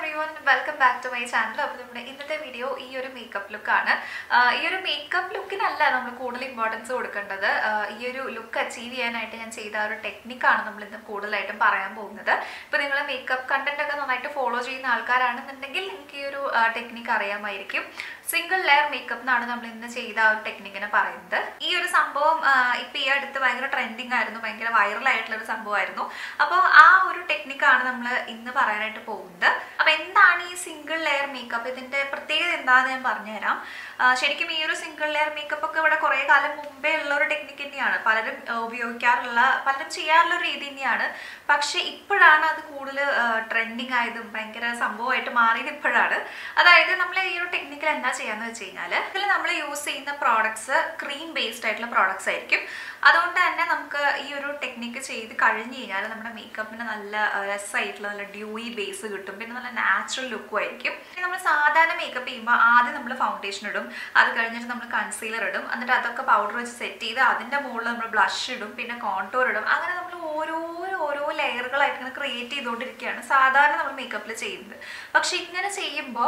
every everyone welcome back to my channel അപ്പോൾ നമ്മുടെ ഇന്നത്തെ വീഡിയോ ഈ ഒരു മേക്കപ്പ് ലുക്കാണ് ഈ ഒരു മേക്കപ്പ് ലുക്കിനല്ല നമ്മൾ കൂടുതൽ ഇമ്പോർട്ടൻസ് കൊടുക്കേണ്ടത് ആ, ഈ ഒരു ലുക്ക് അച്ചീവ് ചെയ്യാനായിട്ട് ഞാൻ ചെയ്ത ആ ഒരു ടെക്നിക്കാണ് നമ്മൾ ഇന്ന് കൂടുതലായിട്ടും പറയാൻ പോകുന്നത് ഇപ്പോൾ നിങ്ങൾ മേക്കപ്പ് കണ്ടന്റ് ഒക്കെ നന്നായിട്ട് ഫോളോ ചെയ്യുന്ന ആൾക്കാരാണെന്നുണ്ടെങ്കിൽ നിങ്ങൾക്ക് ഈ ഒരു ടെക്നിക്ക് അറിയാമായിരിക്കും സിംഗിൾ ലെയർ മേക്കപ്പ് എന്നാണ് നമ്മൾ ഇന്ന് ചെയ്ത ആ ഒരു ടെക്നിക്കിനെ പറയുന്നത് ഈ ഒരു സംഭവം ആ, ഇപ്പൊ ഈ അടുത്ത് ഭയങ്കര ട്രെൻഡിങ് ആയിരുന്നു ഭയങ്കര വൈറൽ ആയിട്ടുള്ള ഒരു സംഭവമായിരുന്നു അപ്പോൾ ആ ഒരു ടെക്നിക്കാണ് നമ്മൾ ഇന്ന് പറയാനായിട്ട് പോകുന്നത് അപ്പൊ എന്താണ് ഈ സിംഗിൾ ലെയർ മേക്കപ്പ് ഇതിന്റെ പ്രത്യേകത എന്താണെന്ന് ഞാൻ പറഞ്ഞുതരാം ആ, ശരിക്കും ഈ ഒരു സിംഗിൾ ലെയർ മേക്കപ്പ് ഒക്കെ ഇവിടെ കുറെ കാലം മുമ്പേ ഉള്ള ഒരു ടെക്നിക്ക് തന്നെയാണ് പലരും ആ, ഉപയോഗിക്കാറുള്ള പലരും ചെയ്യാറുള്ള ഒരു രീതി തന്നെയാണ് പക്ഷെ ഇപ്പോഴാണ് അത് കൂടുതൽ ട്രെൻഡിങ് ആയതും ഭയങ്കര സംഭവമായിട്ട് മാറിയത് ഇപ്പോഴാണ് അതായത് നമ്മൾ ഈ ഒരു ടെക്നിക്കിൽ എന്താ ചെയ്യാന്ന് വെച്ച് കഴിഞ്ഞാൽ ഇതിൽ നമ്മൾ യൂസ് ചെയ്യുന്ന പ്രോഡക്ട്സ് ക്രീം ബേസ്ഡ് ആയിട്ടുള്ള പ്രോഡക്ട്സ് ആയിരിക്കും അതുകൊണ്ട് തന്നെ നമുക്ക് ഈ ഒരു ടെക്നിക്ക് ചെയ്ത് കഴിഞ്ഞ് കഴിഞ്ഞാൽ നമ്മുടെ മേക്കപ്പിന് നല്ല ആ, രസമായിട്ടുള്ള നല്ല ഡ്യൂയി ബേസ് കിട്ടും പിന്നെ നല്ല നാച്ചുറൽ ലുക്കും ആയിരിക്കും പിന്നെ നമ്മൾ സാധാരണ മേക്കപ്പ് ചെയ്യുമ്പോൾ ആദ്യം നമ്മൾ ഫൗണ്ടേഷൻ ഇടും അത് കഴിഞ്ഞിട്ട് നമ്മൾ കൺസീലർ ഇടും എന്നിട്ട് അതൊക്കെ പൗഡർ വെച്ച് സെറ്റ് ചെയ്ത് അതിൻ്റെ മുകളിൽ നമ്മൾ ബ്ലഷ് ഇടും പിന്നെ കോണ്ടോർ ഇടും അങ്ങനെ നമ്മൾ ഓരോ ഓരോ ലെയറുകളായിട്ട് ഇങ്ങനെ ക്രിയേറ്റ് ചെയ്തുകൊണ്ടിരിക്കുകയാണ് സാധാരണ നമ്മൾ മേക്കപ്പിൽ ചെയ്യുന്നത് പക്ഷെ ഇങ്ങനെ ചെയ്യുമ്പോൾ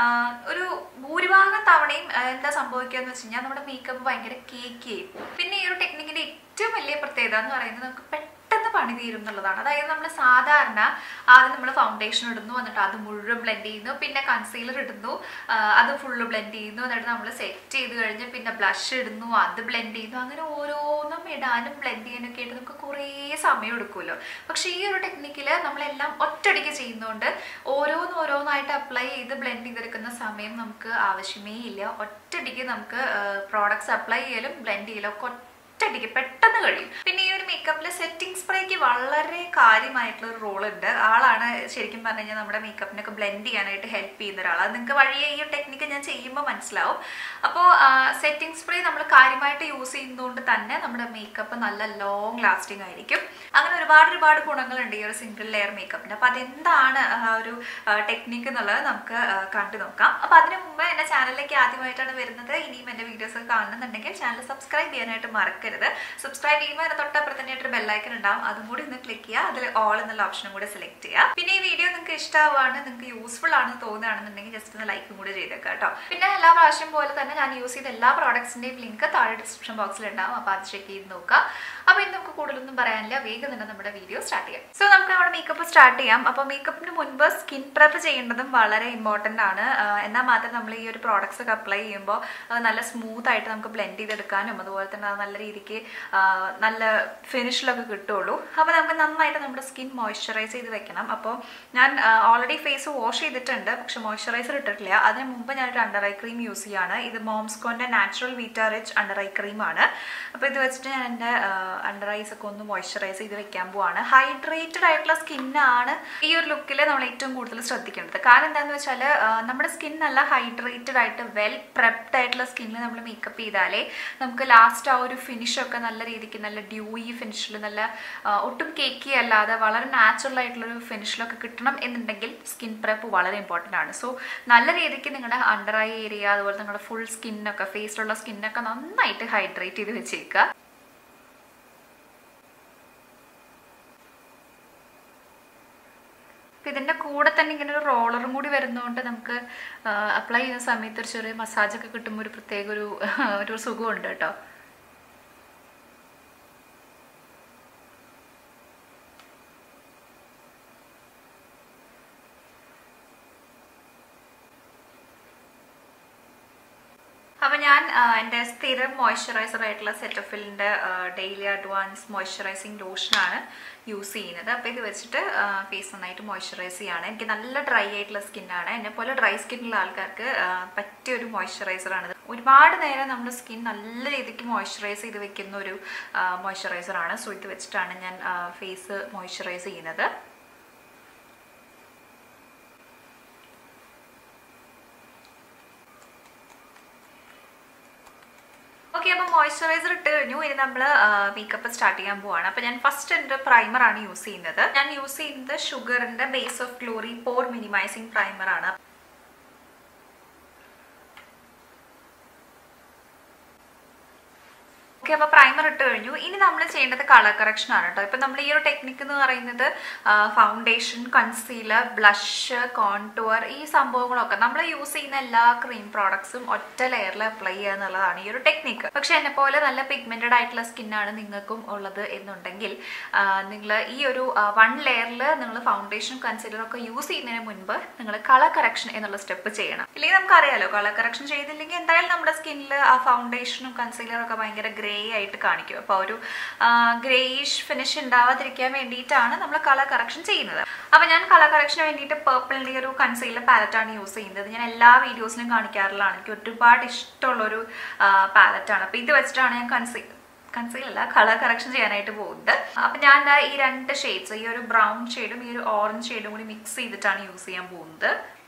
ഒരു ഭൂരിഭാഗം തവണയും ആ, എന്താ സംഭവിക്കുക എന്ന് വെച്ച് കഴിഞ്ഞാൽ നമ്മുടെ മേക്കപ്പ് ഭയങ്കര കേക്ക് ചെയ്യും പിന്നെ ഈ ഒരു ടെക്നിക്കിന്റെ ഏറ്റവും വലിയ പ്രത്യേകത എന്ന് പറയുന്നത് നമുക്ക് പെട്ടെന്ന് പണി തീരും എന്നുള്ളതാണ് അതായത് നമ്മൾ സാധാരണ ആദ്യം നമ്മൾ ഫൗണ്ടേഷൻ ഇടുന്നു എന്നിട്ട് അത് മുഴുവൻ ബ്ലെൻഡ് ചെയ്യുന്നു പിന്നെ കൺസീലർ ഇടുന്നു ആ, അത് ഫുള്ള് ബ്ലെൻഡ് ചെയ്യുന്നു എന്നിട്ട് നമ്മൾ സെറ്റ് ചെയ്ത് കഴിഞ്ഞ് പിന്നെ ബ്ലഷ് ഇടുന്നു അത് ബ്ലെൻഡ് ചെയ്യുന്നു അങ്ങനെ ഓരോന്നും ഇടാനും ബ്ലെൻഡ് ചെയ്യാനൊക്കെ ആയിട്ട് നമുക്ക് കുറേ സമയം എടുക്കുമല്ലോ പക്ഷെ ഈ ഒരു ടെക്നിക്കിൽ നമ്മളെല്ലാം ഒറ്റയടിക്ക് ചെയ്യുന്നതുകൊണ്ട് ഓരോന്ന് ഓരോന്നായിട്ട് അപ്ലൈ ചെയ്ത് ബ്ലെൻഡ് ചെയ്തെടുക്കുന്ന സമയം നമുക്ക് ആവശ്യമേ ഇല്ല ഒറ്റയടിക്ക് നമുക്ക് പ്രോഡക്ട്സ് അപ്ലൈ ചെയ്യലും ബ്ലെൻഡ് ചെയ്യലും ഒക്കെ ഒറ്റയടിക്ക് പെട്ടെന്ന് കഴിയും പിന്നെ ഈ ഒരു മേക്കപ്പിൽ സെറ്റിംഗ് സ്പ്രേക്ക് വളരെ കാര്യമായിട്ടുള്ള ഒരു റോൾ ഉണ്ട് ആളാണ് ശരിക്കും പറഞ്ഞു കഴിഞ്ഞാൽ നമ്മുടെ മേക്കപ്പിനൊക്കെ ബ്ലെൻഡ് ചെയ്യാനായിട്ട് ഹെൽപ്പ് ചെയ്യുന്ന ഒരാൾ അത് നിങ്ങൾക്ക് വഴിയെ ഈ ഒരു ടെക്നിക്ക് ഞാൻ ചെയ്യുമ്പോൾ മനസ്സിലാവും അപ്പോൾ സെറ്റിംഗ് സ്പ്രേ നമ്മൾ കാര്യമായിട്ട് യൂസ് ചെയ്യുന്നതുകൊണ്ട് തന്നെ നമ്മുടെ മേക്കപ്പ് നല്ല ലോങ് ലാസ്റ്റിംഗ് ആയിരിക്കും അങ്ങനെ ഒരുപാട് ഒരുപാട് ഗുണങ്ങളുണ്ട് ഈ ഒരു സിംഗിൾ ലെയർ മേക്കപ്പിന് അപ്പോൾ അതെന്താണ് ആ ഒരു ടെക്നിക്ക് എന്നുള്ളത് നമുക്ക് ആ, കണ്ടു നോക്കാം അപ്പോൾ അതിനു മുമ്പ് എൻ്റെ ചാനലിലേക്ക് ആദ്യമായിട്ടാണ് വരുന്നത് ഇനിയും എൻ്റെ വീഡിയോസ് ഒക്കെ കാണുന്നുണ്ടെങ്കിൽ ചാനൽ സബ്സ്ക്രൈബ് ചെയ്യാനായിട്ട് മറക്കരുത് സബ്സ്ക്രൈബ് ചെയ്യുമ്പോൾ അതിന് തൊട്ടപ്പുറത്തന്നെയായിട്ട് ഒരു ബെല്ലൈക്കൺ ഉണ്ടാവും അതും കൂടി ഒന്ന് ക്ലിക്ക് ചെയ്യുക അതിൽ ഓൾ എന്നുള്ള ഓപ്ഷനും കൂടി സെലക്ട് ചെയ്യുക പിന്നെ ഈ വീഡിയോ നിങ്ങൾക്ക് ഇഷ്ടമാവുകയാണ് നിങ്ങൾക്ക് യൂസ്ഫുൾ ആണെന്ന് തോന്നുകയാണെന്നുണ്ടെങ്കിൽ ജസ്റ്റ് ഒന്ന് ലൈക്കും കൂടി ചെയ്തേക്കാം കേട്ടോ പിന്നെ എല്ലാ പ്രാവശ്യം പോലെ തന്നെ ഞാൻ യൂസ് ചെയ്ത എല്ലാ പ്രോഡക്ട്സിൻ്റെയും ലിങ്ക് താഴെ ഡിസ്ക്രിപ്ഷൻ ബോക്സിൽ ഉണ്ടാവും അപ്പോൾ അത് ചെക്ക് ചെയ്ത് നോക്കുക അപ്പോൾ ഇന്ന് നമുക്ക് കൂടുതലൊന്നും പറയാനില്ല വേഗം തന്നെ നമ്മുടെ വീഡിയോ സ്റ്റാർട്ട് ചെയ്യാം സോ നമുക്ക് നമ്മുടെ മേക്കപ്പ് സ്റ്റാർട്ട് ചെയ്യാം അപ്പോൾ മേക്കപ്പിന് മുൻപ് സ്കിൻ പ്രെപ്പ് ചെയ്യേണ്ടതും വളരെ ഇമ്പോർട്ടൻ്റ് ആണ് ആഹ് എന്നാൽ മാത്രം നമ്മൾ ഈ ഒരു പ്രോഡക്ട്സ് ഒക്കെ അപ്ലൈ ചെയ്യുമ്പോൾ അത് നല്ല സ്മൂത്ത് ആയിട്ട് നമുക്ക് ബ്ലെൻഡ് ചെയ്തെടുക്കാനും അതുപോലെ തന്നെ അത് നല്ല രീതിക്ക് ആഹ് നല്ല ഫിനിഷിലൊക്കെ കിട്ടുള്ളൂ അപ്പോൾ നമുക്ക് നന്നായിട്ട് നമ്മുടെ സ്കിൻ മോയ്സ്ചറൈസ് ചെയ്ത് വെക്കണം അപ്പോൾ ഞാൻ ഓൾറെഡി ഫേസ് വാഷ് ചെയ്തിട്ടുണ്ട് പക്ഷെ മോയ്സ്ചറൈസർ ഇട്ടിട്ടില്ല അതിന് മുമ്പ് ഞാനൊരു അണ്ടർ ഐ ക്രീം യൂസ് ചെയ്യാണ് ഇത് മോംസ്കോൻ്റെ natural vita rich under eye ക്രീമാണ് അപ്പോൾ ഇത് വെച്ചിട്ട് ഞാൻ എൻ്റെ അണ്ടർ ഐസ് ഒക്കെ ഒന്ന് മോയ്സ്ചറൈസ് ചെയ്ത് വെക്കാൻ പോവാണ് ഹൈഡ്രേറ്റഡ് ആയിട്ടുള്ള സ്കിന്നാണ് ഈ ഒരു ലുക്കിൽ നമ്മൾ ഏറ്റവും കൂടുതൽ ശ്രദ്ധിക്കേണ്ടത് കാരണം എന്താണെന്ന് വെച്ചാൽ നമ്മുടെ സ്കിൻ നല്ല ഹൈഡ്രേറ്റഡ് ആയിട്ട് വെൽ പ്രെപ്ഡ് ആയിട്ടുള്ള സ്കിന്നിൽ നമ്മൾ മേക്കപ്പ് ചെയ്താലേ നമുക്ക് ലാസ്റ്റ് ആ ഒരു ഫിനിഷൊക്കെ നല്ല രീതിക്ക് നല്ല ഡ്യൂയി ഫിനിഷിൽ നല്ല ആ, ഒട്ടും കേക്കി അല്ലാതെ വളരെ നാച്ചുറൽ ആയിട്ടുള്ളൊരു ഫിനിഷിലൊക്കെ കിട്ടണം എന്നുണ്ടെങ്കിൽ സ്കിൻ പ്രെപ്പ് വളരെ ഇമ്പോർട്ടൻ്റ് ആണ് സോ നല്ല രീതിക്ക് നിങ്ങളുടെ അണ്ടർ ഐ ഏരിയ അതുപോലെ നിങ്ങളുടെ ഫുൾ സ്കിന്നൊക്കെ ഫേസിലുള്ള സ്കിന്നൊക്കെ നന്നായിട്ട് ഹൈഡ്രേറ്റ് ചെയ്ത് വെച്ചേക്കുക അപ്പം ഇതിൻ്റെ കൂടെ തന്നെ ഇങ്ങനെ ഒരു റോളറും കൂടി വരുന്നതുകൊണ്ട് നമുക്ക് അപ്ലൈ ചെയ്യുന്ന സമയത്ത് ഒരു ചെറിയ മസാജൊക്കെ കിട്ടുമ്പോൾ ഒരു പ്രത്യേക ഒരു ഒരു സുഖമുണ്ട് കേട്ടോ അപ്പം ഞാൻ ആ, എൻ്റെ സ്ഥിരം മോയ്സ്ചറൈസർ ആയിട്ടുള്ള സെറ്റഫിലിൻ്റെ ഡെയിലി അഡ്വാൻസ് മോയ്സ്ചറൈസിങ് ലോഷനാണ് യൂസ് ചെയ്യുന്നത് അപ്പോൾ ഇത് വെച്ചിട്ട് ഫേസ് നന്നായിട്ട് മോയ്സ്ചറൈസ് ചെയ്യാണ് എനിക്ക് നല്ല ഡ്രൈ ആയിട്ടുള്ള സ്കിന്നാണ് എന്നെ പോലെ ഡ്രൈ സ്കിന്നുള്ള ആൾക്കാർക്ക് ആ, പറ്റിയ ഒരു മോയ്സ്ചറൈസറാണ് ഒരുപാട് നേരം നമ്മുടെ സ്കിൻ നല്ല രീതിക്ക് മോയ്സ്ചറൈസ് ചെയ്ത് വെക്കുന്ന ഒരു മോയ്സ്ചറൈസറാണ് സോ ഇത് വെച്ചിട്ടാണ് ഞാൻ ഫേസ് മോയ്സ്ചറൈസ് ചെയ്യുന്നത് ഓക്കെ അപ്പോൾ മോയ്സ്ചറൈസർ ഇട്ട് കഴിഞ്ഞു ഇനി നമ്മൾ മേക്കപ്പ് സ്റ്റാർട്ട് ചെയ്യാൻ പോവാണ് അപ്പോൾ ഞാൻ ഫസ്റ്റ് എൻ്റെ പ്രൈമർ ആണ് യൂസ് ചെയ്യുന്നത് ഞാൻ യൂസ് ചെയ്യുന്നത് ഷുഗറിൻ്റെ base of glory pore minimising primer ആണ് ഓക്കെ അപ്പോൾ പ്രൈമർ പ്രൈമർ ഇട്ട് കഴിഞ്ഞു ഇനി നമ്മൾ ചെയ്യേണ്ടത് കളർ കറക്ഷൻ ആണ് കേട്ടോ ഇപ്പം നമ്മൾ ഈ ഒരു ടെക്നിക്ക് എന്ന് പറയുന്നത് ഫൗണ്ടേഷൻ കൺസീലർ ബ്ലഷ് കോൺടൂർ ഈ സംഭവങ്ങളൊക്കെ നമ്മൾ യൂസ് ചെയ്യുന്ന എല്ലാ ക്രീം പ്രോഡക്ട്സും ഒറ്റ ലെയറിൽ അപ്ലൈ ചെയ്യുക എന്നുള്ളതാണ് ഈ ഒരു ടെക്നിക്ക് പക്ഷെ എന്നെ പോലെ നല്ല പിഗ്മെന്റഡ് ആയിട്ടുള്ള സ്കിന്നാണ് നിങ്ങൾക്കും ഉള്ളത് എന്നുണ്ടെങ്കിൽ നിങ്ങൾ ഈ ഒരു വൺ ലെയറിൽ നിങ്ങൾ ഫൗണ്ടേഷൻ കൺസീലർ ഒക്കെ യൂസ് ചെയ്യുന്നതിന് മുൻപ് നിങ്ങൾ കളർ കറക്ഷൻ എന്നുള്ള സ്റ്റെപ്പ് ചെയ്യണം ഇല്ലെങ്കിൽ നമുക്കറിയാലോ കളർ കറക്ഷൻ ചെയ്തില്ലെങ്കിൽ എന്തായാലും നമ്മുടെ സ്കിന്നിൽ ആ ഫൗണ്ടേഷനും കൺസീലറും ഒക്കെ ഭയങ്കര ഗ്രേ ആയിട്ട് കാണിക്കും അപ്പോൾ ഒരു ഗ്രേയിഷ് ഫിനിഷ് ഉണ്ടാവാതിരിക്കാൻ വേണ്ടിയിട്ടാണ് നമ്മൾ കളർ കറക്ഷൻ ചെയ്യുന്നത് അപ്പോൾ ഞാൻ കളർ കറക്ഷന് വേണ്ടിയിട്ട് പേർപ്പിളിൻ്റെ ഒരു കൺസീലർ പാലറ്റാണ് യൂസ് ചെയ്യുന്നത് ഞാൻ എല്ലാ വീഡിയോസിലും കാണിക്കാറുള്ളതാണ് എനിക്ക് ഒരുപാട് ഇഷ്ടമുള്ളൊരു പാലറ്റാണ് അപ്പോൾ ഇത് വെച്ചിട്ടാണ് ഞാൻ കൺസീ കൺസീൽ അല്ല കളർ കറക്ഷൻ ചെയ്യാനായിട്ട് പോകുന്നത് അപ്പം ഞാൻ ദാ ഈ രണ്ട് ഷെയ്ഡ്സ് ഈ ഒരു ബ്രൗൺ ഷെയ്ഡും ഈ ഒരു ഓറഞ്ച് ഷെയ്ഡും കൂടി മിക്സ് ചെയ്തിട്ടാണ് യൂസ് ചെയ്യാൻ പോകുന്നത്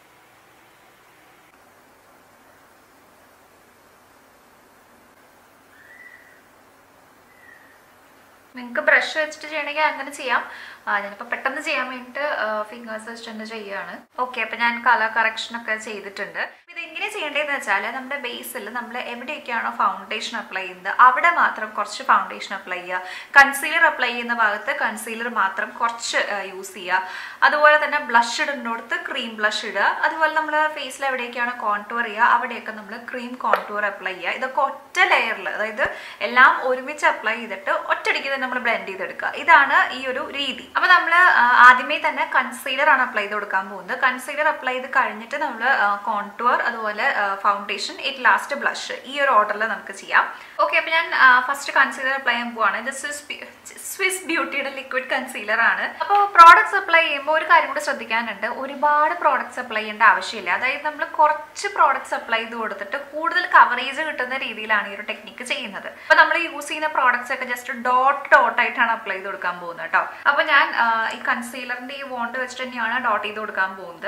നിങ്ങൾക്ക് ബ്രഷ് വെച്ചിട്ട് ചെയ്യണമെങ്കിൽ അങ്ങനെ ചെയ്യാം ഞാനിപ്പോൾ പെട്ടെന്ന് ചെയ്യാൻ വേണ്ടിയിട്ട് ഫിംഗേഴ്സ് വെച്ചിട്ട് തന്നെ ചെയ്യുകയാണ് ഓക്കെ അപ്പം ഞാൻ കളർ കറക്ഷൻ ഒക്കെ ചെയ്തിട്ടുണ്ട് ഇത് എങ്ങനെ ചെയ്യേണ്ടതെന്ന് വെച്ചാൽ നമ്മുടെ ബേസിൽ നമ്മൾ എവിടെയൊക്കെയാണോ ഫൗണ്ടേഷൻ അപ്ലൈ ചെയ്യുന്നത് അവിടെ മാത്രം കുറച്ച് ഫൗണ്ടേഷൻ അപ്ലൈ ചെയ്യുക കൺസീലർ അപ്ലൈ ചെയ്യുന്ന ഭാഗത്ത് കൺസീലർ മാത്രം കുറച്ച് യൂസ് ചെയ്യുക അതുപോലെ തന്നെ ബ്ലഷ് ഇടുന്നിടത്ത് ക്രീം ബ്ലഷ് ഇടുക അതുപോലെ നമ്മൾ ഫേസിൽ എവിടെയൊക്കെയാണോ കോൺടൂർ ചെയ്യുക അവിടെയൊക്കെ നമ്മൾ ക്രീം കോൺടൂർ അപ്ലൈ ചെയ്യുക ഇതൊക്കെ ഒറ്റ ലെയറിൽ അതായത് എല്ലാം ഒരുമിച്ച് അപ്ലൈ ചെയ്തിട്ട് ഒറ്റയടിക്ക് തന്നെ നമ്മൾ ബ്ലെൻഡ് ചെയ്തെടുക്കുക ഇതാണ് ഈ ഒരു രീതി അപ്പൊ നമ്മൾ ആദ്യമേ തന്നെ കൺസീലർ ആണ് അപ്ലൈ ചെയ്ത് കൊടുക്കാൻ പോകുന്നത് കൺസീലർ അപ്ലൈ ചെയ്ത് കഴിഞ്ഞിട്ട് നമ്മൾ കോൺടൂർ അതുപോലെ ഫൗണ്ടേഷൻ ഇറ്റ് ലാസ്റ്റ് ബ്ലഷ് ഈ ഒരു ഓർഡറിൽ നമുക്ക് ചെയ്യാം ഓക്കെ അപ്പൊ ഞാൻ ഫസ്റ്റ് കൺസീലർ അപ്ലൈ ചെയ്യാൻ പോവാണ് ഇത് സ്വിസ് സ്വിസ് ബ്യൂട്ടിയുടെ ലിക്വിഡ് കൺസീലർ ആണ് അപ്പോൾ പ്രോഡക്ട്സ് അപ്ലൈ ചെയ്യുമ്പോൾ ഒരു കാര്യം കൂടി ശ്രദ്ധിക്കാനുണ്ട് ഒരുപാട് പ്രോഡക്ട്സ് അപ്ലൈ ചെയ്യേണ്ട ആവശ്യമില്ല അതായത് നമ്മൾ കുറച്ച് പ്രോഡക്ട്സ് അപ്ലൈ ചെയ്ത് കൊടുത്തിട്ട് കൂടുതൽ കവറേജ് കിട്ടുന്ന രീതിയിലാണ് ഈ ഒരു ടെക്നിക്ക് ചെയ്യുന്നത് അപ്പോൾ നമ്മൾ യൂസ് ചെയ്യുന്ന പ്രോഡക്ട്സ് ഒക്കെ ജസ്റ്റ് ഡോട്ട് ഡോട്ട് ആയിട്ടാണ് അപ്ലൈ ചെയ്ത് കൊടുക്കാൻ പോകുന്നത് കേട്ടോ അപ്പോൾ ഞാൻ ഈ കൺസീലറിന്റെ ഈ വോണ്ട് വെച്ചിട്ട് തന്നെയാണ് ഡോട്ട് ചെയ്ത് കൊടുക്കാൻ പോകുന്നത്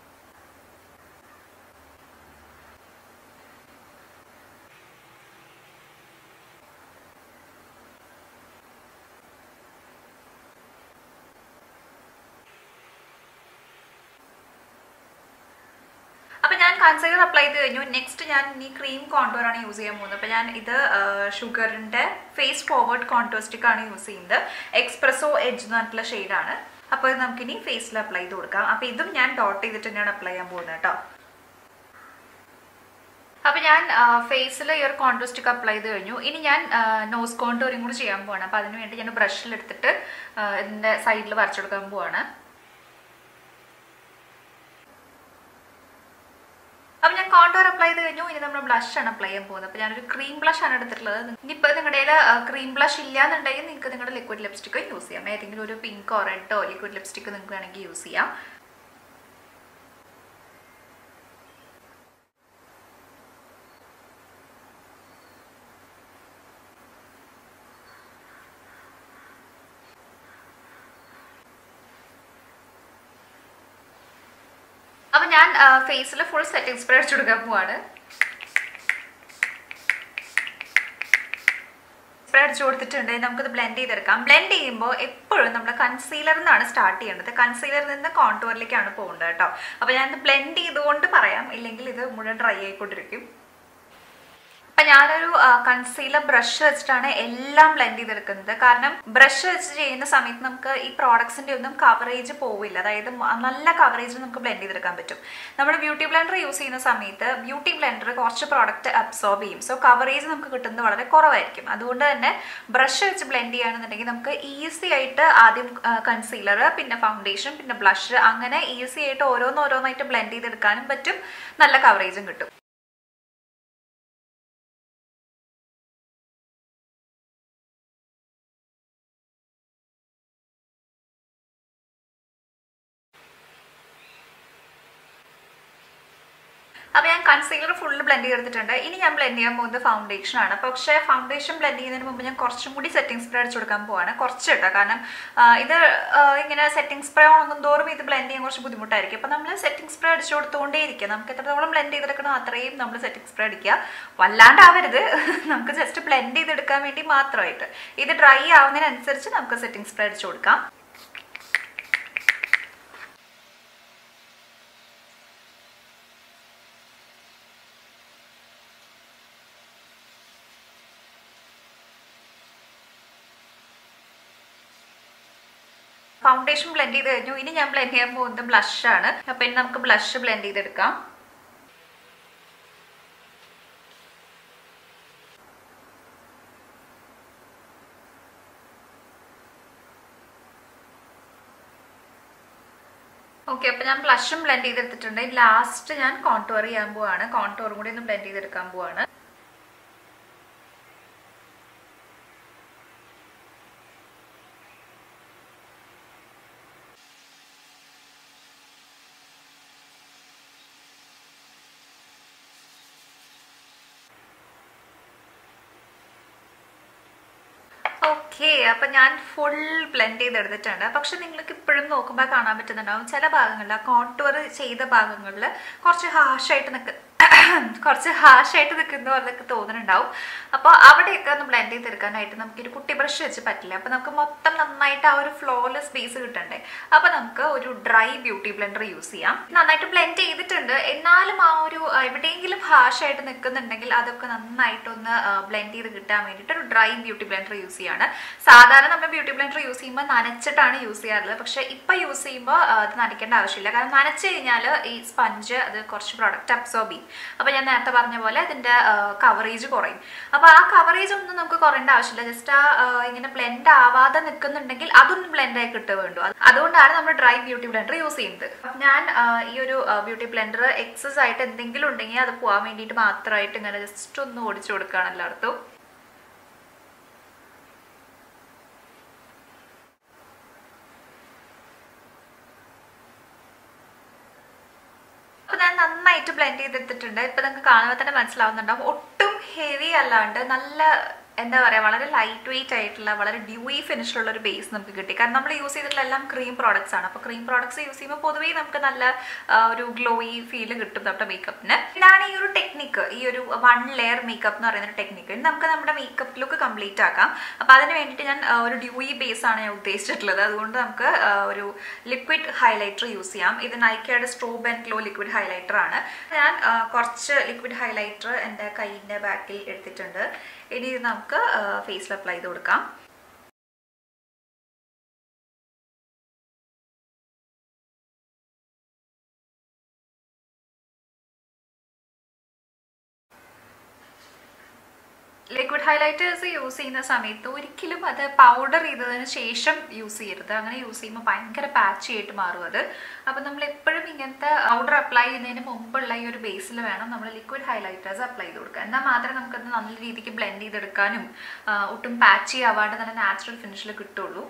അപ്പൊ ഞാൻ കൺസീലർ അപ്ലൈ ചെയ്ത് കഴിഞ്ഞു നെക്സ്റ്റ് ഞാൻ ഈ ക്രീം കോണ്ടോർ ആണ് യൂസ് ചെയ്യാൻ പോകുന്നത് അപ്പൊ ഞാൻ ഇത് ഷുഗറിന്റെ ഫേസ് ഫോർവേഡ് കോണ്ടോർ സ്റ്റിക്ക് ആണ് യൂസ് ചെയ്യുന്നത് എക്സ്പ്രസോ എഡ്ജ് എന്ന് പറഞ്ഞിട്ടുള്ള ഷെയ്ഡാണ് അപ്പോൾ ഇത് നമുക്കിനി ഫേസിൽ അപ്ലൈ ചെയ്ത് കൊടുക്കാം അപ്പോൾ ഇതും ഞാൻ ഡോട്ട് ചെയ്തിട്ട് തന്നെയാണ് അപ്ലൈ ചെയ്യാൻ പോകുന്നത് കേട്ടോ അപ്പൊ ഞാൻ ഫേസിൽ ഈ ഒരു കോണ്ടോർ സ്റ്റിക്ക് അപ്ലൈ ചെയ്ത് കഴിഞ്ഞു ഇനി ഞാൻ നോസ് കോണ്ടോറിങ് കൂടി ചെയ്യാൻ പോവാണ് അപ്പൊ അതിന് വേണ്ടി ഞാൻ ബ്രഷിൽ എടുത്തിട്ട് ഇതിന്റെ സൈഡിൽ വരച്ചെടുക്കാൻ പോവാണ് അപ്പൊ ഞാൻ കോണ്ടോർ അപ്ലൈ ചെയ്ത് കഴിഞ്ഞു ഇനി നമ്മൾ ബ്ലഷ് ആണ് അപ്ലൈ ചെയ്യാൻ പോകുന്നത് അപ്പൊ ഞാനൊരു ക്രീം ബ്ലഷ് ആണ് എടുത്തിട്ടുള്ളത് ഇനിയിപ്പോൾ നിങ്ങളുടെ ക്രീം ബ്ലഷ് ഇല്ലാന്നുണ്ടെങ്കിൽ നിങ്ങൾക്ക് നിങ്ങളുടെ ലിക്വിഡ് ലിപ്സ്റ്റിക്ക് യൂസ് ചെയ്യാം ഏതെങ്കിലും ഒരു പിങ്കോ റെഡോ ലിക്വിഡ് ലിപ്സ്റ്റിക്ക് നിങ്ങൾക്ക് വേണമെങ്കിൽ യൂസ് ചെയ്യാം അപ്പൊ ഞാൻ ഫേസിൽ ഫുൾ സെറ്റിംഗ് സ്പ്രേ അടിച്ചു കൊടുക്കാൻ പോവാണ് സ്പ്രേ അടിച്ചു കൊടുത്തിട്ടുണ്ട് നമുക്കത് ബ്ലെൻഡ് ചെയ്തെടുക്കാം ബ്ലെൻഡ് ചെയ്യുമ്പോൾ എപ്പോഴും നമ്മൾ കൺസീലറിൽ നിന്നാണ് സ്റ്റാർട്ട് ചെയ്യേണ്ടത് കൺസീലറിൽ നിന്ന് കോണ്ടൂറിലേക്കാണ് പോകേണ്ടത് കേട്ടോ അപ്പോൾ ഞാനത് ബ്ലെൻഡ് ചെയ്തുകൊണ്ട് പറയാം ഇല്ലെങ്കിൽ ഇത് മുഴുവൻ ഡ്രൈ ആയിക്കൊണ്ടിരിക്കും അപ്പൊ ഞാനൊരു കൺസീലർ ബ്രഷ് വെച്ചിട്ടാണ് എല്ലാം ബ്ലെൻഡ് ചെയ്തെടുക്കുന്നത് കാരണം ബ്രഷ് വെച്ച് ചെയ്യുന്ന സമയത്ത് നമുക്ക് ഈ പ്രോഡക്ട്സിന്റെ ഒന്നും കവറേജ് പോവില്ല അതായത് നല്ല കവറേജിൽ നമുക്ക് ബ്ലെൻഡ് ചെയ്തെടുക്കാൻ പറ്റും നമ്മൾ ബ്യൂട്ടി ബ്ലെൻഡർ യൂസ് ചെയ്യുന്ന സമയത്ത് ബ്യൂട്ടി ബ്ലെൻഡർ കുറച്ച് പ്രോഡക്റ്റ് അബ്സോർബ് ചെയ്യും സോ കവറേജ് നമുക്ക് കിട്ടുന്നത് വളരെ കുറവായിരിക്കും അതുകൊണ്ട് തന്നെ ബ്രഷ് വെച്ച് ബ്ലെൻഡ് ചെയ്യുകയാണെന്നുണ്ടെങ്കിൽ നമുക്ക് ഈസി ആയിട്ട് ആദ്യം കൺസീലർ പിന്നെ ഫൗണ്ടേഷൻ പിന്നെ ബ്ലഷ് അങ്ങനെ ഈസി ആയിട്ട് ഓരോന്നോരോന്നായിട്ട് ബ്ലെൻഡ് ചെയ്തെടുക്കാനും പറ്റും നല്ല കവറേജും കിട്ടും അപ്പോൾ ഞാൻ കൺസീലർ ഫുള്ള് ബ്ലെൻഡ് ചെയ്തിട്ടുണ്ട് ഇനി ഞാൻ ബ്ലെൻഡ് ചെയ്യാൻ പോകുന്നത് ഫൗണ്ടേഷൻ ആണ് പക്ഷേ ഫൗണ്ടേഷൻ ബ്ലെൻഡ് ചെയ്യുന്നതിന് മുമ്പ് ഞാൻ കുറച്ചും കൂടി സെറ്റിംഗ് സ്പ്രേ അടിച്ചു കൊടുക്കാൻ പോവാണ് കുറച്ച് കേട്ടോ കാരണം ഇത് ഇങ്ങനെ സെറ്റിംഗ് സ്പ്രേ ഉണങ്ങും തോറും ഇത് ബ്ലെൻഡ് ചെയ്യാൻ കുറച്ച് ബുദ്ധിമുട്ടായിരിക്കും അപ്പോൾ നമ്മൾ സെറ്റിംഗ് സ്പ്രേ അടിച്ചു കൊടുത്തുകൊണ്ടേ ഇരിക്കുക നമുക്ക് എത്രത്തോളം ബ്ലെൻഡ് ചെയ്തെടുക്കണോ അത്രയും നമ്മൾ സെറ്റിംഗ് സ്പ്രേ അടിക്കുക വല്ലാണ്ടാവരുത് നമുക്ക് ജസ്റ്റ് ബ്ലെൻഡ് ചെയ്തെടുക്കാൻ വേണ്ടി മാത്രമായിട്ട് ഇത് ഡ്രൈ ആവുന്നതിനനുസരിച്ച് നമുക്ക് സെറ്റിംഗ് സ്പ്രേ അടിച്ചു കൊടുക്കാം ഫൗണ്ടേഷൻ ബ്ലെൻഡ് ചെയ്ത് കഴിഞ്ഞു ഇനി ഞാൻ ബ്ലെൻഡ് ചെയ്യാൻ പോകുന്നത് ബ്ലഷ് ആണ് അപ്പൊ ഇനി നമുക്ക് ബ്ലഷ് ബ്ലെൻഡ് ചെയ്തെടുക്കാം ഓക്കെ അപ്പൊ ഞാൻ ബ്ലഷും ബ്ലെൻഡ് ചെയ്തെടുത്തിട്ടുണ്ട് ലാസ്റ്റ് ഞാൻ കോൺടോർ ചെയ്യാൻ പോവാണ് കോൺടോറും കൂടി ഒന്ന് ബ്ലെൻഡ് ചെയ്തെടുക്കാൻ പോവാണ് ഓക്കെ അപ്പൊ ഞാൻ ഫുൾ ബ്ലെൻഡ് ചെയ്തെടുത്തിട്ടുണ്ട് പക്ഷെ നിങ്ങൾക്ക് ഇപ്പോഴും നോക്കുമ്പോൾ കാണാൻ പറ്റുന്നുണ്ടാവും ചില ഭാഗങ്ങളിൽ ആ കോൺടൂർ ചെയ്ത ഭാഗങ്ങളിൽ കുറച്ച് ഹാഷായിട്ട് നിൽക്ക് കുറച്ച് ഹാഷായിട്ട് നിൽക്കുന്ന പോലൊക്കെ തോന്നുന്നുണ്ടാവും അപ്പോൾ അവിടെയൊക്കെ ഒന്ന് ബ്ലെൻഡ് ചെയ്തെടുക്കാനായിട്ട് നമുക്കൊരു കുട്ടി ബ്രഷ് വെച്ച് പറ്റില്ല അപ്പോൾ നമുക്ക് മൊത്തം നന്നായിട്ട് ആ ഒരു ഫ്ലോലെസ് ബേസ് കിട്ടണ്ടേ അപ്പോൾ നമുക്ക് ഒരു ഡ്രൈ ബ്യൂട്ടി ബ്ലെൻഡർ യൂസ് ചെയ്യാം നന്നായിട്ട് ബ്ലെൻഡ് ചെയ്തിട്ടുണ്ട് എന്നാലും ആ ഒരു ആ, എവിടെയെങ്കിലും ഹാഷായിട്ട് നിൽക്കുന്നുണ്ടെങ്കിൽ അതൊക്കെ നന്നായിട്ടൊന്ന് ബ്ലെൻഡ് ചെയ്ത് കിട്ടാൻ വേണ്ടിയിട്ട് ഒരു ഡ്രൈ ബ്യൂട്ടി ബ്ലെൻഡർ യൂസ് ചെയ്യാണ് സാധാരണ നമ്മൾ ബ്യൂട്ടി ബ്ലെൻഡർ യൂസ് ചെയ്യുമ്പോൾ നനച്ചിട്ടാണ് യൂസ് ചെയ്യാറുള്ളത് പക്ഷെ ഇപ്പം യൂസ് ചെയ്യുമ്പോൾ അത് നനയ്ക്കേണ്ട ആവശ്യമില്ല കാരണം നനച്ച് കഴിഞ്ഞാൽ ഈ സ്പഞ്ച് അത് കുറച്ച് പ്രൊഡക്റ്റ് അബ്സോർബ് ചെയ്യും അപ്പോൾ ഞാൻ നേരത്തെ പറഞ്ഞ പോലെ അതിൻ്റെ കവറേജ് കുറയും അപ്പോൾ ആ കവറേജ് ഒന്നും നമുക്ക് കുറയേണ്ട ആവശ്യമില്ല ജസ്റ്റ് ആ ആ, ഇങ്ങനെ ബ്ലെൻഡ് ആവാതെ നിൽക്കുന്നുണ്ടെങ്കിൽ അതൊന്നും ബ്ലെൻഡ് ആയി കിട്ടുക വേണ്ടു അത് അതുകൊണ്ടാണ് നമ്മൾ ഡ്രൈ ബ്യൂട്ടി ബ്ലെൻഡർ യൂസ് ചെയ്യുന്നത് അപ്പം ഞാൻ ആ, ഈ ഒരു ബ്യൂട്ടി ബ്ലെൻഡർ എക്സസ് ആയിട്ട് എന്തെങ്കിലും ഉണ്ടെങ്കിൽ അത് പോകാൻ വേണ്ടിയിട്ട് മാത്രമായിട്ട് ഇങ്ങനെ ജസ്റ്റ് ഒന്ന് ഓടിച്ചു കൊടുക്കുകയാണ് എല്ലായിടത്തും അപ്പൊ ഞാൻ നന്നായിട്ട് ബ്ലെൻഡ് ചെയ്തെടുത്തിട്ടുണ്ട് ഇപ്പൊ നിങ്ങൾക്ക് കാണുമ്പോൾ തന്നെ മനസ്സിലാവുന്നുണ്ടാവും ഒട്ടും ഹെവി അല്ലാണ്ട് നല്ല എന്താ പറയാ വളരെ ലൈറ്റ് വെയിറ്റ് ആയിട്ടുള്ള വളരെ ഡ്യൂയി ഫിനിഷിലുള്ള ഒരു ബേസ് നമുക്ക് കിട്ടി കാരണം നമ്മൾ യൂസ് ചെയ്തിട്ടുള്ള എല്ലാം ക്രീം പ്രോഡക്ട്സ് ആണ് അപ്പോൾ ക്രീം പ്രോഡക്ട്സ് യൂസ് ചെയ്യുമ്പോൾ പൊതുവേ നമുക്ക് നല്ല ആ, ഒരു ഗ്ലോയി ഫീൽ കിട്ടും നമ്മുടെ മേക്കപ്പിന് ഇതാണ് ഈ ഒരു ടെക്നിക്ക് ഈ ഒരു വൺ ലെയർ മേക്കപ്പ് എന്ന് പറയുന്ന ഒരു ടെക്നിക്ക് ഇനി നമുക്ക് നമ്മുടെ മേക്കപ്പ് ലുക്ക് കംപ്ലീറ്റ് ആക്കാം അപ്പോൾ അതിന് വേണ്ടിയിട്ട് ഞാൻ ആ, ഒരു ഡ്യൂയി ബേസ് ആണ് ഞാൻ ഉദ്ദേശിച്ചിട്ടുള്ളത് അതുകൊണ്ട് നമുക്ക് ആ, ഒരു ലിക്വിഡ് ഹൈലൈറ്റർ യൂസ് ചെയ്യാം ഇത് നൈക്കയുടെ strobe and glow liquid highlighter ആണ് ഞാൻ ആ, കുറച്ച് ലിക്വിഡ് ഹൈലൈറ്റർ എൻ്റെ കൈയിൻ്റെ ബാക്കിൽ എടുത്തിട്ടുണ്ട് ഇനി ഇത് നമുക്ക് ഫേസിൽ അപ്ലൈ ചെയ്ത് കൊടുക്കാം ലിക്വിഡ് ഹൈലൈറ്റേഴ്സ് യൂസ് ചെയ്യുന്ന സമയത്ത് ഒരിക്കലും അത് പൗഡർ ചെയ്തതിന് ശേഷം യൂസ് ചെയ്യരുത് അങ്ങനെ യൂസ് ചെയ്യുമ്പോൾ ഭയങ്കര പാച്ചി ആയിട്ട് മാറും അത് അപ്പം നമ്മൾ എപ്പോഴും ഇങ്ങനത്തെ പൗഡർ അപ്ലൈ ചെയ്യുന്നതിന് മുമ്പുള്ള ഈ ഒരു ബേസിൽ വേണം നമ്മൾ ലിക്വിഡ് ഹൈലൈറ്റേഴ്സ് അപ്ലൈ ചെയ്ത് കൊടുക്കുക എന്നാൽ മാത്രമേ നമുക്കത് നല്ല രീതിക്ക് ബ്ലെൻഡ് ചെയ്തെടുക്കാനും ആ, ഒട്ടും പാച്ചി ആവാണ്ട് നല്ല നാച്ചുറൽ ഫിനിഷിൽ കിട്ടുള്ളൂ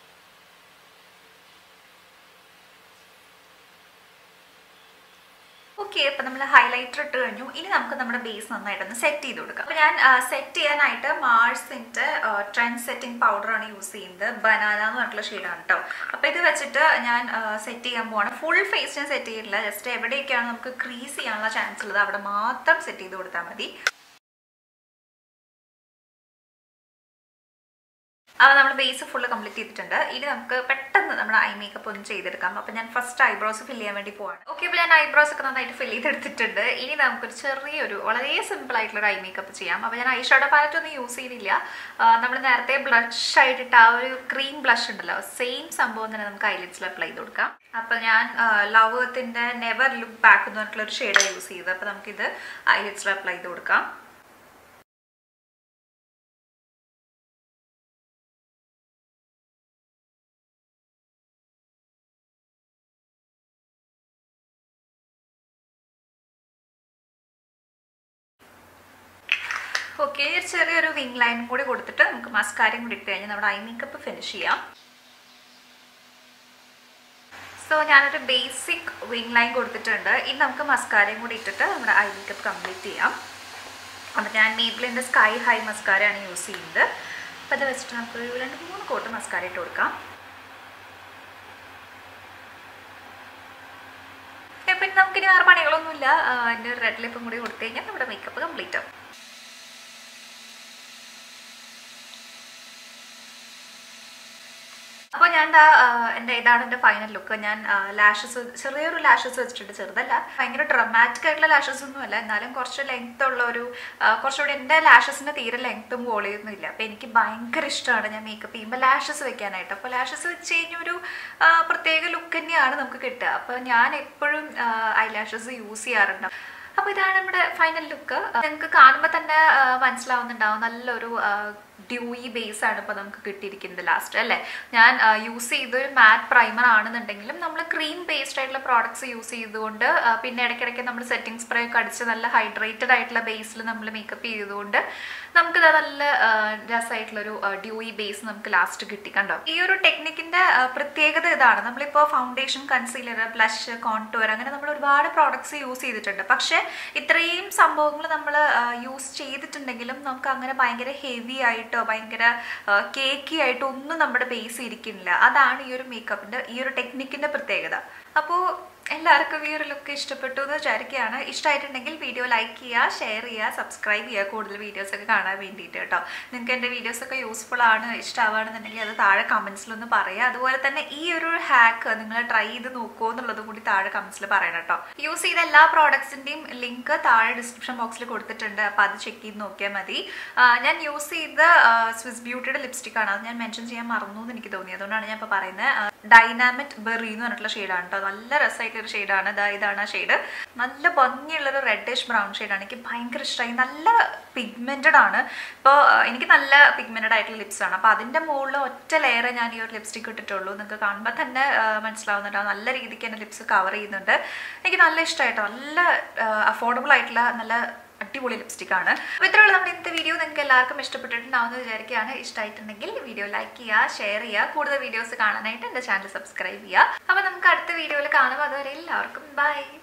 ഓക്കെ അപ്പം നമ്മൾ ഹൈലൈറ്റർ ഇട്ട് കഴിഞ്ഞു ഇനി നമുക്ക് നമ്മുടെ ബേസ് നന്നായിട്ടൊന്ന് സെറ്റ് ചെയ്ത് കൊടുക്കാം അപ്പോൾ ഞാൻ സെറ്റ് ചെയ്യാനായിട്ട് മാർസിൻ്റെ ട്രെൻഡ് സെറ്റിംഗ് പൗഡറാണ് യൂസ് ചെയ്യുന്നത് ബനാന എന്ന് പറഞ്ഞിട്ടുള്ള ഷെയ്ഡാണ് കേട്ടോ അപ്പോൾ ഇത് വെച്ചിട്ട് ഞാൻ സെറ്റ് ചെയ്യാൻ പോവാണ് ഫുൾ ഫേസ് ഞാൻ സെറ്റ് ചെയ്തിട്ടില്ല ജസ്റ്റ് എവിടെയൊക്കെയാണ് നമുക്ക് ക്രീസ് ചെയ്യാനുള്ള ചാൻസ് ഉള്ളത് അവിടെ മാത്രം സെറ്റ് ചെയ്ത് കൊടുത്താൽ മതി അത് നമ്മൾ ബേസ് ഫുള്ള് കംപ്ലീറ്റ് ചെയ്തിട്ടുണ്ട് ഇനി നമുക്ക് പെട്ടെന്ന് നമ്മുടെ ഐ മേക്കപ്പ് ഒന്ന് ചെയ്തെടുക്കാം അപ്പോൾ ഞാൻ ഫസ്റ്റ് ഐബ്രോസ് ഫില്ല് ചെയ്യാൻ വേണ്ടി പോവാണ് ഓക്കെ അപ്പോൾ ഞാൻ ഐബ്രോസ് ഒക്കെ നന്നായിട്ട് ഫില്ല് ചെയ്തെടുത്തിട്ടുണ്ട് ഇനി നമുക്കൊരു ചെറിയൊരു വളരെ സിമ്പിൾ ആയിട്ടുള്ള ഒരു ഐ മേക്കപ്പ് ചെയ്യാം അപ്പോൾ ഞാൻ ഐ ഷാഡോ പാലറ്റ് ഒന്നും യൂസ് ചെയ്തില്ല നമ്മൾ നേരത്തെ ബ്ലഷ് ആയിട്ടിട്ട് ആ ഒരു ക്രീം ബ്ലഷ് ഉണ്ടല്ലോ സെയിം സംഭവം തന്നെ നമുക്ക് ഐലിറ്റ്സിൽ അപ്ലൈ ചെയ്ത് കൊടുക്കാം അപ്പോൾ ഞാൻ ലവത്തിൻ്റെ നെവർ ലുക്ക് ബാക്ക് എന്ന് പറഞ്ഞിട്ടുള്ള ഒരു ഷെയ്ഡാണ് യൂസ് ചെയ്തത് അപ്പോൾ നമുക്കിത് ഐലിറ്റ്സിൽ അപ്ലൈ ചെയ്ത് കൊടുക്കാം ഓക്കെ ചെറിയൊരു വിങ് ലൈനും കൂടി കൊടുത്തിട്ട് നമുക്ക് മസ്കാരയും കൂടി ഇട്ട് കഴിഞ്ഞാൽ നമ്മുടെ ഐ മേക്കപ്പ് ഫിനിഷ് ചെയ്യാം സോ ഞാനൊരു ബേസിക് വിങ് ലൈൻ കൊടുത്തിട്ടുണ്ട് ഇനി നമുക്ക് മസ്കാരയും കൂടി ഇട്ടിട്ട് നമ്മുടെ ഐ മേക്കപ്പ് കംപ്ലീറ്റ് ചെയ്യാം അപ്പോൾ ഞാൻ മേബിളിൻ്റെ സ്കൈ ഹൈ മസ്കാരയാണ് യൂസ് ചെയ്യുന്നത് അപ്പോൾ അത് വെച്ചിട്ട് നമുക്ക് ഒരു രണ്ട് മൂന്ന് കോട്ട് മസ്കാര ഇട്ട് കൊടുക്കാം ഏ, പിന്നെ നമുക്കിനി വേറെ പണികളൊന്നുമില്ല ആ, എൻ്റെ ഒരു റെഡ് ലിപ്പും കൂടി കൊടുത്തു കഴിഞ്ഞാൽ നമ്മുടെ മേക്കപ്പ് കംപ്ലീറ്റ് ആവും അപ്പോൾ ഞാൻ എന്താ എൻ്റെ ഇതാണ് എൻ്റെ ഫൈനൽ ലുക്ക് ഞാൻ ലാഷസ് ചെറിയൊരു ലാഷസ് വെച്ചിട്ടുണ്ട് ചെറുതല്ല ഭയങ്കര ഡ്രമാറ്റിക് ആയിട്ടുള്ള ലാഷസ് ഒന്നും അല്ല എന്നാലും കുറച്ച് ലെങ്ത് ഉള്ള ഒരു ആ, കുറച്ചുകൂടി എൻ്റെ ലാഷസിൻ്റെ തീരെ ലെങ്ത്തും വോളിയൊന്നും ഇല്ല അപ്പോൾ എനിക്ക് ഭയങ്കര ഇഷ്ടമാണ് ഞാൻ മേക്കപ്പ് ചെയ്യുമ്പോൾ ലാഷസ് വെക്കാനായിട്ട് അപ്പോൾ ലാഷസ് വെച്ച് കഴിഞ്ഞാൽ ഒരു ആ, പ്രത്യേക ലുക്ക് തന്നെയാണ് നമുക്ക് കിട്ടുക അപ്പോൾ ഞാൻ എപ്പോഴും ഐ ലാഷസ് യൂസ് ചെയ്യാറുണ്ട് അപ്പോൾ ഇതാണ് നമ്മുടെ ഫൈനൽ ലുക്ക് നിങ്ങൾക്ക് കാണുമ്പോൾ തന്നെ ആ, മനസ്സിലാവുന്നുണ്ടാവും നല്ലൊരു ഡ്യൂയി ബേസ് ആണ് ഇപ്പോൾ നമുക്ക് കിട്ടിയിരിക്കുന്നത് ലാസ്റ്റ് അല്ലേ ഞാൻ യൂസ് ചെയ്തൊരു മാറ്റ് പ്രൈമർ ആണെന്നുണ്ടെങ്കിലും നമ്മൾ ക്രീം ബേസ്ഡ് ആയിട്ടുള്ള പ്രോഡക്ട്സ് യൂസ് ചെയ്തുകൊണ്ട് ആ, പിന്നെ ഇടയ്ക്കിടയ്ക്ക് നമ്മൾ സെറ്റിംഗ് സ്പ്രേ ഒക്കെ അടിച്ച് നല്ല ഹൈഡ്രേറ്റഡ് ആയിട്ടുള്ള ബേസിൽ നമ്മൾ മേക്കപ്പ് ചെയ്തുകൊണ്ട് നമുക്കിത് നല്ല ആ, രസമായിട്ടുള്ളൊരു ഡ്യൂയി ബേസ് നമുക്ക് ലാസ്റ്റ് കിട്ടി കണ്ടോ ഈ ഒരു ടെക്നിക്കിന്റെ ആ, പ്രത്യേകത ഇതാണ് നമ്മളിപ്പോൾ ഫൗണ്ടേഷൻ കൺസീലർ ബ്ലഷ് കോൺടൂർ അങ്ങനെ നമ്മൾ ഒരുപാട് പ്രോഡക്ട്സ് യൂസ് ചെയ്തിട്ടുണ്ട് പക്ഷേ ഇത്രയും സംഭവങ്ങൾ നമ്മൾ യൂസ് ചെയ്തിട്ടുണ്ടെങ്കിലും നമുക്ക് അങ്ങനെ ഭയങ്കര ഹെവി ആയിട്ടോ ഭയങ്കര കേക്കി ആയിട്ടോ ഒന്നും നമ്മുടെ ബേസ് ഇരിക്കുന്നില്ല അതാണ് ഈ ഒരു മേക്കപ്പിന്റെ ഈ ഒരു ടെക്നിക്കിന്റെ പ്രത്യേകത അപ്പോൾ എല്ലാവർക്കും ഈ ഒരു ലുക്ക് ഇഷ്ടപ്പെട്ടു എന്ന് വിചാരിക്കുകയാണ് ഇഷ്ടമായിട്ടുണ്ടെങ്കിൽ വീഡിയോ ലൈക്ക് ചെയ്യുക ഷെയർ ചെയ്യുക സബ്സ്ക്രൈബ് ചെയ്യുക കൂടുതൽ വീഡിയോസ് ഒക്കെ കാണാൻ വേണ്ടിയിട്ട് കേട്ടോ നിങ്ങൾക്ക് എൻ്റെ വീഡിയോസ് ഒക്കെ യൂസ്ഫുൾ ആണ് ഇഷ്ടമാവുകയാണെന്നുണ്ടെങ്കിൽ അത് താഴെ കമൻസിലൊന്ന് പറയുക അതുപോലെ തന്നെ ഈ ഒരു ഹാക്ക് നിങ്ങൾ ട്രൈ ചെയ്ത് നോക്കുമോ എന്നുള്ളതും കൂടി താഴെ കമൻസിൽ പറയണം കേട്ടോ യൂസ് ചെയ്ത എല്ലാ പ്രോഡക്ട്സിൻ്റെയും ലിങ്ക് താഴെ ഡിസ്ക്രിപ്ഷൻ ബോക്സിൽ കൊടുത്തിട്ടുണ്ട് അപ്പോൾ അത് ചെക്ക് ചെയ്ത് നോക്കിയാൽ മതി ആ, ഞാൻ യൂസ് ചെയ്ത സ്വിസ് ബ്യൂട്ടിയുടെ ലിപ്സ്റ്റിക് ആണ് അത് ഞാൻ മെൻഷൻ ചെയ്യാൻ മറന്നു എന്ന് എനിക്ക് തോന്നി അതുകൊണ്ടാണ് ഞാൻ ഇപ്പോൾ പറയുന്നത് ഡൈനാമിക് ബെറി എന്ന് പറഞ്ഞിട്ടുള്ള ഷെയ്ഡാണ് കേട്ടോ നല്ല രസമായിട്ടുള്ള ഒരു ഷെയ്ഡാണ് ഇതാ ഇതാണ് ആ ഷെയ്ഡ് നല്ല ഭംഗിയുള്ളൊരു റെഡിഷ് ബ്രൗൺ ഷെയ്ഡാണ് എനിക്ക് ഭയങ്കര ഇഷ്ടമായി നല്ല പിഗ്മെന്റഡ് ആണ് ഇപ്പോൾ എനിക്ക് നല്ല പിഗ്മെന്റഡ് ആയിട്ടുള്ള ലിപ്സ് ആണ് അപ്പോൾ അതിൻ്റെ മുകളിൽ ഒറ്റ ലെയർ ഞാൻ ഈ ഒരു ലിപ്സ്റ്റിക് ഇട്ടിട്ടുള്ളൂ നിങ്ങൾക്ക് കാണുമ്പോൾ തന്നെ ആ, മനസ്സിലാവുന്നുണ്ടാവും നല്ല രീതിക്ക് എൻ്റെ ലിപ്സ് കവർ ചെയ്യുന്നുണ്ട് എനിക്ക് നല്ല ഇഷ്ടമായിട്ടോ നല്ല അഫോർഡബിൾ ആയിട്ടുള്ള നല്ല അടിപൊളി ലിപ്സ്റ്റിക് ആണ് അപ്പോൾ ഇത്രയുള്ള നമ്മുടെ ഇന്നത്തെ വീഡിയോ നിങ്ങൾക്ക് എല്ലാവർക്കും ഇഷ്ടപ്പെട്ടിട്ടുണ്ടാവുമെന്ന് വിചാരിക്കുകയാണ് ഇഷ്ടമായിട്ടുണ്ടെങ്കിൽ വീഡിയോ ലൈക്ക് ചെയ്യുക ഷെയർ ചെയ്യുക കൂടുതൽ വീഡിയോസ് കാണാനായിട്ട് എൻ്റെ ചാനൽ സബ്സ്ക്രൈബ് ചെയ്യുക അപ്പോൾ നമുക്ക് അടുത്ത വീഡിയോയിൽ കാണുമ്പോൾ അതുവരെ എല്ലാവർക്കും ബൈ